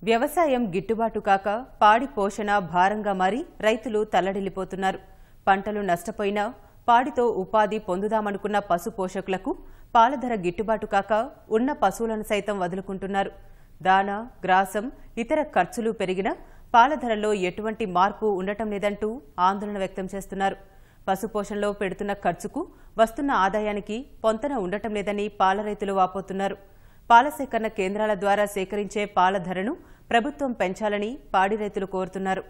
వ్యవసాయం గిట్టుబాటు కాక పాడి పోషణ భారంగా మారి రైతులు తల్లడిల్లిపోతున్నారు పంటలు నష్టపోయినా పాడితో ఉపాధి పొందుదామనుకున్న పశు పోషకులకు పాల ధర గిట్టుబాటు కాక ఉన్న పశువులను సైతం వదులుకుంటున్నారు దానా గ్రాసం ఇతర ఖర్చులు పెరిగినా పాల ధరల్లో ఎటువంటి మార్పు ఉండటం లేదంటూ ఆందోళన వ్యక్తం చేస్తున్నారు పశుపోషణలో పెడుతున్న ఖర్చుకు వస్తున్న ఆదాయానికి పొంతన ఉండటం లేదని పాల రైతులు వాపోతున్నారు పాల సేకరణ కేంద్రాల ద్వారా సేకరించే పాల ధరను ప్రభుత్వం పెంచాలని పాడి రైతులు కోరుతున్నారు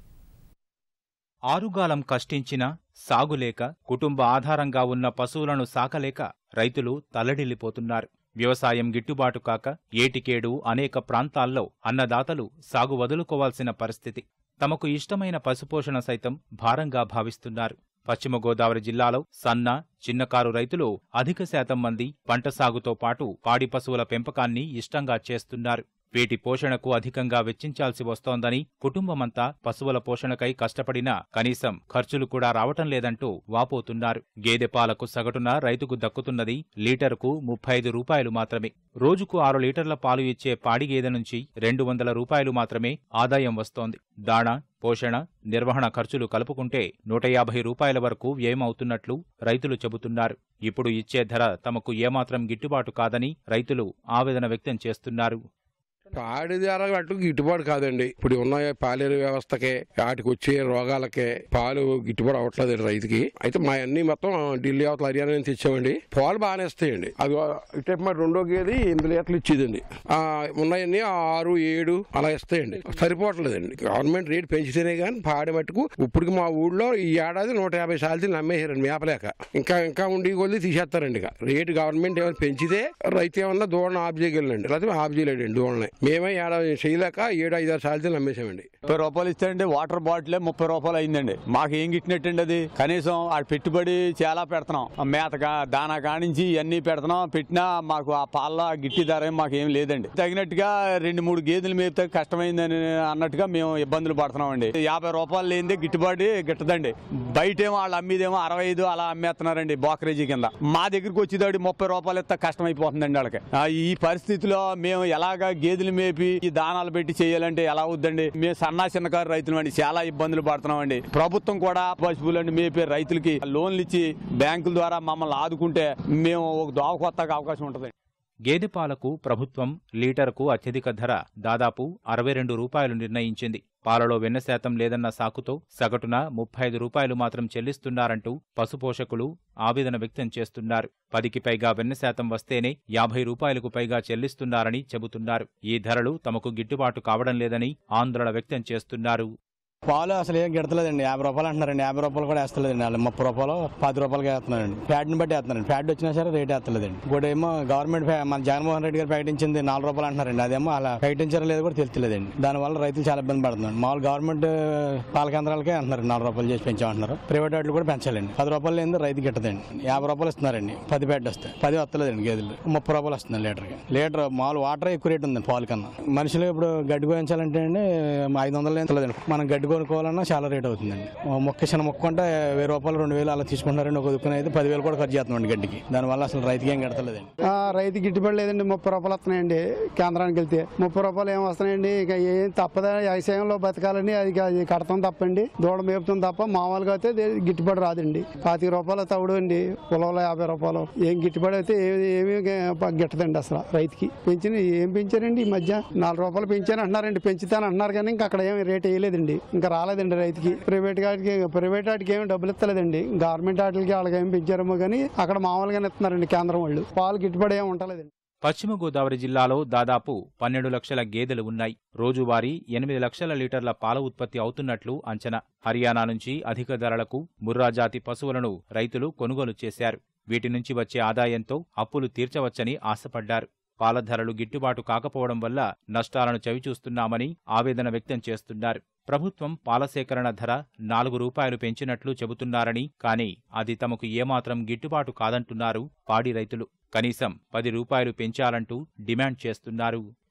ఆరుగాలం కష్టించినా సాగులేక కుటుంబ ఆధారంగా ఉన్న పశువులను సాకలేక రైతులు తల్లడిల్లిపోతున్నారు వ్యవసాయం గిట్టుబాటు కాక ఏటికేడు అనేక ప్రాంతాల్లో అన్నదాతలు సాగు వదులుకోవాల్సిన పరిస్థితి తమకు ఇష్టమైన పశుపోషణ సైతం భారంగా భావిస్తున్నారు పశ్చిమ గోదావరి జిల్లాలో సన్న చిన్నకారు రైతులు అధిక శాతం మంది పంట సాగుతో పాటు పాడి పశువుల పెంపకాన్ని ఇష్టంగా చేస్తున్నారు వీటి పోషణకు అధికంగా వెచ్చించాల్సి వస్తోందని కుటుంబమంతా పశువుల పోషణకై కష్టపడినా కనీసం ఖర్చులు కూడా రావటం లేదంటూ వాపోతున్నారు గేదె పాలకు సగటున రైతుకు దక్కుతున్నది లీటరుకు ముప్పై ఐదు రూపాయలు మాత్రమే రోజుకు ఆరు లీటర్ల పాలు ఇచ్చే పాడి గేదె నుంచి రెండు వందల రూపాయలు మాత్రమే ఆదాయం వస్తోంది దాణా పోషణ నిర్వహణ ఖర్చులు కలుపుకుంటే నూట యాభై రూపాయల వరకు వ్యయమవుతున్నట్లు రైతులు చెబుతున్నారు ఇప్పుడు ఇచ్చే ధర తమకు ఏమాత్రం గిట్టుబాటు కాదని రైతులు ఆవేదన వ్యక్తం చేస్తున్నారు పాడి ధర అటు గిట్టుబాటు కాదండి ఇప్పుడు ఉన్న పాలేరు వ్యవస్థకే వాటికి వచ్చే రోగాలకే పాలు గిట్టుబాటు అవ్వట్లేదు రైతుకి అయితే మా అన్ని మొత్తం ఢిల్లీ అవతల హర్యానా నుంచి తెచ్చామండి పాలు బాగానే ఇస్తాయండి అది ఇటే మా రెండో గేది ఎనిమిది లీటర్లు ఇచ్చేదండి ఆ ఉన్నాయన్నీ ఆరు ఏడు అలా ఇస్తాయండి సరిపోవట్లేదండి గవర్నమెంట్ రేట్ పెంచితేనే కానీ పాడి మట్టుకు ఇప్పటికి మా ఊళ్ళో ఈ ఏడాది నూట యాభై సార్లు నమ్మేశారండి మేపలేక ఇంకా ఇంకా ఉండి కొద్ది తీసేస్తారండి ఇక రేటు గవర్నమెంట్ ఏమైనా పెంచితే రైతు ఏమన్నా దూడను ఆఫ్ చేయగలండి లేకపోతే ఆఫ్ చేయలేడండి దూడని మేమే ఏడాది చేయలేక ఏడు ఐదు ఆరు సార్లు నమ్మేశామండి ముప్పై రూపాయలు ఇస్తారండి వాటర్ బాటిల్ ముప్పై రూపాయలు అయిందండి మాకు ఏం గిట్టినట్టండి అది కనీసం ఆ పెట్టుబడి చాలా పెడుతున్నాం ఆ మేతగా దానా కానించి ఇవన్నీ పెడుతున్నాం పెట్టినా మాకు ఆ పాల గిట్టి ధర ఏం మాకు ఏం లేదండి తగినట్టుగా రెండు మూడు గేదెలు మేపితే కష్టమైందని అన్నట్టుగా మేము ఇబ్బందులు పడుతున్నామండి యాభై రూపాయలు లేనిదే గిట్టుబాటు గిట్టదండి బయటేమో వాళ్ళు అమ్మేదేమో అరవై ఐదు అలా అమ్మేస్తున్నారండి బాకరేజీ కింద మా దగ్గరికి వచ్చేదాడి ముప్పై రూపాయలు ఇస్తే కష్టమైపోతుందండి వాళ్ళకి ఆ, ఈ పరిస్థితిలో మేము ఎలాగా గేదెలు మేపి ఈ దానాలు పెట్టి చేయాలంటే ఎలా అవుద్దండి మేము సన్నా చిన్నకారు రైతులు అండి చాలా ఇబ్బందులు పడుతున్నామండి ప్రభుత్వం కూడా పశువులను మేపే రైతులకి లోన్లు ఇచ్చి బ్యాంకుల ద్వారా మమ్మల్ని ఆదుకుంటే మేము ఒక దోవ కొత్తగా అవకాశం ఉంటుంది గేదె పాలకు ప్రభుత్వం లీటరుకు అత్యధిక ధర దాదాపు అరవై రెండు రూపాయలు నిర్ణయించింది పాలలో వెన్న శాతం లేదన్న సాకుతో సగటున ముప్పై ఐదు రూపాయలు మాత్రం చెల్లిస్తున్నారంటూ పశుపోషకులు ఆవేదన వ్యక్తం చేస్తున్నారు పదికి పైగా వెన్న శాతం వస్తేనే యాభై రూపాయలకు పైగా చెల్లిస్తున్నారని చెబుతున్నారు ఈ ధరలు తమకు గిట్టుబాటు కావడం లేదని ఆందోళన వ్యక్తం చేస్తున్నారు పాలు అసలు ఏం గిడతలేదండి యాభై రూపాయలు అంటున్నారండి యాభై రూపాయలు కూడా వేస్తలేదండి వాళ్ళు ముప్పై రూపాయలు పది రూపాయలకి వేస్తున్నారండి ఫ్యాట్ని బట్టి వేస్తున్నారండి ఫ్యాట్ వచ్చినా సరే రేట్ వేస్తలేదండి ఇంకోటి ఏమో గవర్నమెంట్ ఫ్యా- మన జగన్మోహన్ రెడ్డి గారు ప్రకటించింది నాలుగు రూపాయలు అంటున్నారండి అదేమో అలా ప్రకటించారో లేదో కూడా తెలుస్తలేదండి దానివల్ల రైతులు చాలా ఇబ్బంది పడుతున్నారు మామూలు గవర్నమెంట్ పాల కేంద్రాలకే అంటున్నారు నాలుగు రూపాయలు చేసి పెంచామంటున్నారు ప్రైవేట్ వాటిలు కూడా పెంచాలండి పది రూపాయలు ఏందో రైతు గిట్టదండి యాభై రూపాయలు ఇస్తున్నారండి పది ప్యాట్ వస్తాయి పది వస్తలేదండి గేదెలు ముప్పై రూపాయలు వస్తుంది లీటర్కి లీటర్ మామూలు వాటర్ ఎక్కువ రేట్ ఉంది పాలు కన్నా మనుషులు ఇప్పుడు గడ్డి కోయించాలంటే అండి ఐదు వందలు లేదండి మనం గడ్డి కొనుక్కోవాలన్నా చాలా రేట్ అవుతుందండి ఓ మొక్క చిన్న మొక్క ఉంటే వెయ్యి రూపాయలు రెండు వేలు అలా తీసుకుంటారండి ఒక దుక్కున అయితే పదివేలు కూడా ఖర్చు చేస్తున్నాండి గడ్డికి దానివల్ల అసలు రైతుకి ఏం కడతలేదండి ఆ, రైతు గిట్టుబడి లేదండి ముప్పై రూపాయలు వస్తున్నాయండి కేంద్రానికి వెళ్తే ముప్పై రూపాయలు ఏం వస్తున్నాయండి ఇక ఏం తప్పదా వ్యవసాయంలో బతకాలని అది అది కడతాం తప్పండి దూడ మేపుతాం తప్ప మామూలుగా అయితే ఇది గిట్టుబడి రాదండి పాతిక రూపాయలు తవుడు అండి పొలంలో యాభై రూపాయలు ఏం గిట్టుబడి అయితే ఏమి ఏమీ గిట్టదండి అసలు రైతుకి పెంచిన ఏం పెంచారండి ఈ మధ్య నాలుగు రూపాయలు పెంచాను అంటున్నారండి పెంచుతాను అంటున్నారు కానీ ఇంకా అక్కడ ఏమి రేట్ వేయలేదండి ఇంకా రాలేదండి రైతుకి ప్రైవేట్ వాటికి ప్రైవేట్ వాటికి ఏమి డబ్బులు ఇస్తలేదండి గవర్నమెంట్ వాటికి వాళ్ళకి ఏమి పెంచారేమో కానీ అక్కడ మామూలుగానే ఇస్తున్నారండి కేంద్రం వాళ్ళు పాలు గిట్టుబడి ఏమి ఉంటలేదండి పశ్చిమ గోదావరి జిల్లాలో దాదాపు పన్నెండు లక్షల గేదెలు ఉన్నాయి రోజువారీ ఎనిమిది లక్షల లీటర్ల పాల ఉత్పత్తి అవుతున్నట్లు అంచనా హర్యానా నుంచి అధిక ధరలకు ముర్రా జాతి పశువులను రైతులు కొనుగోలు చేశారు వీటి నుంచి వచ్చే ఆదాయంతో అప్పులు తీర్చవచ్చని ఆశపడ్డారు పాల ధరలు గిట్టుబాటు కాకపోవడం వల్ల నష్టాలను చవిచూస్తున్నామని ఆవేదన వ్యక్తం చేస్తున్నారు ప్రభుత్వం పాల సేకరణ ధర నాలుగు రూపాయలు పెంచినట్లు చెబుతున్నారని కానీ అది తమకు ఏమాత్రం గిట్టుబాటు కాదంటున్నారు పాడి రైతులు కనీసం పది రూపాయలు పెంచాలంటూ డిమాండ్ చేస్తున్నారు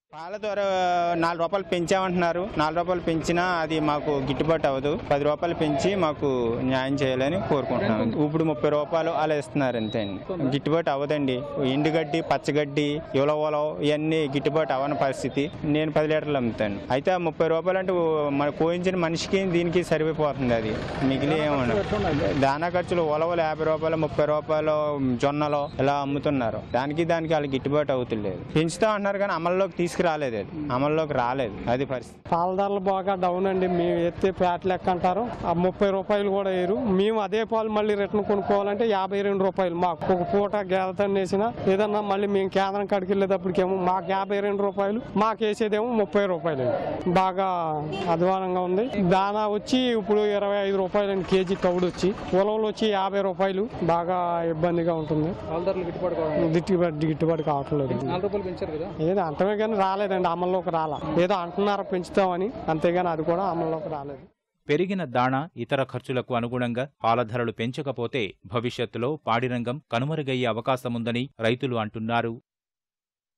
పాల ధర నాలుగు రూపాయలు పెంచామంటున్నారు నాలుగు రూపాయలు పెంచినా అది మాకు గిట్టుబాటు అవ్వదు పది రూపాయలు పెంచి మాకు న్యాయం చేయాలని కోరుకుంటున్నాం ఇప్పుడు ముప్పై రూపాయలు అలా ఇస్తున్నారు అంతే అండి గిట్టుబాటు అవ్వదండి ఎండుగడ్డి పచ్చగడ్డి ఉలవలం ఇవన్నీ గిట్టుబాటు అవ్వని పరిస్థితి నేను పది లీటర్లు అమ్ముతాను అయితే ఆ ముప్పై రూపాయలు అంటే మన కోయించిన మనిషికి దీనికి సరిపోతుంది అది మిగిలి ఏమన్నా దానా ఖర్చులు ఉలవలు యాభై రూపాయలు ముప్పై రూపాయలు జొన్నలు ఇలా అమ్ముతున్నారు దానికి దానికి వాళ్ళకి గిట్టుబాటు అవుతులేదు పెంచుతా అంటున్నారు కానీ అమల్లోకి తీసుకురాలేదు అది అమల్లోకి రాలేదు అది పరిస్థితి పాల ధరలు బాగా డౌన్ అండి మేము ఎత్తే ప్యాట్ లెక్క అంటారు ఆ ముప్పై రూపాయలు కూడా వేయరు మేము అదే పాలు మళ్ళీ రిటర్న్ కొనుక్కోవాలంటే యాభై రెండు రూపాయలు మాకు ఒక పూట గేదతని వేసిన ఏదన్నా మళ్ళీ మేము కేంద్రం కాడికి వెళ్ళేటప్పటికేమో మాకు యాభై రెండు రూపాయలు మాకు వేసేదేమో ముప్పై రూపాయలు బాగా అధ్వానంగా ఉంది దానా వచ్చి ఇప్పుడు ఇరవై ఐదు రూపాయలు అండి కేజీ తౌడు వచ్చి ఉలవలు వచ్చి యాభై రూపాయలు బాగా ఇబ్బందిగా ఉంటుంది గిట్టుబాటు గిట్టుబాటు కావట్లేదు ఏదో అంతమే కానీ రాలేదండి అమల్లోకి రాలా ఏదో అంటున్నారు పెంచుతామని అంతేగాని అది కూడా అమల్లోకి రాలేదు పెరిగిన దాణా ఇతర ఖర్చులకు అనుగుణంగా పాల ధరలు పెంచకపోతే భవిష్యత్తులో పాడిరంగం కనుమరుగయ్యే అవకాశముందని రైతులు అంటున్నారు